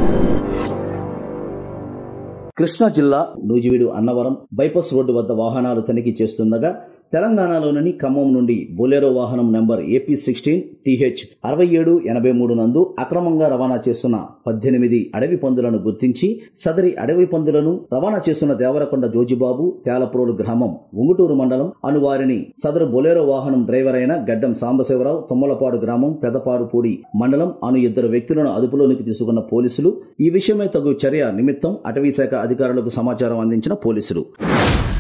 కృష్ణా జిల్లా Nuzvid Annavaram bypass road వద్ద వాహనాలు తనిఖీ చేస్తుండగా తెలంగాణలోని ఖమ్మం నుండి బొలెరో వాహనం నెంబర్ ఏపీ సిక్స్టీన్ టీహెచ్ అరవై ఏడు ఎనభై మూడు నందు అక్రమంగా రవాణా చేస్తున్న పద్దెనిమిది అడవి పందులను గుర్తించి సదరి అడవి పందులను రవాణా చేస్తున్న దేవరకొండ జోజిబాబు తేలప్రోలు గ్రామం ఉంగుటూరు మండలం అను వారిని సదరు బొలెరో వాహనం డ్రైవర్ అయిన గడ్డం సాంబశివరావు తుమ్మలపాడు గ్రామం పెదపారుపూడి మండలం అను ఇద్దరు వ్యక్తులను అదుపులోనికి తీసుకున్న పోలీసులు ఈ విషయమై తగు చర్య నిమిత్తం అటవీ శాఖ అధికారులకు సమాచారం అందించిన పోలీసులు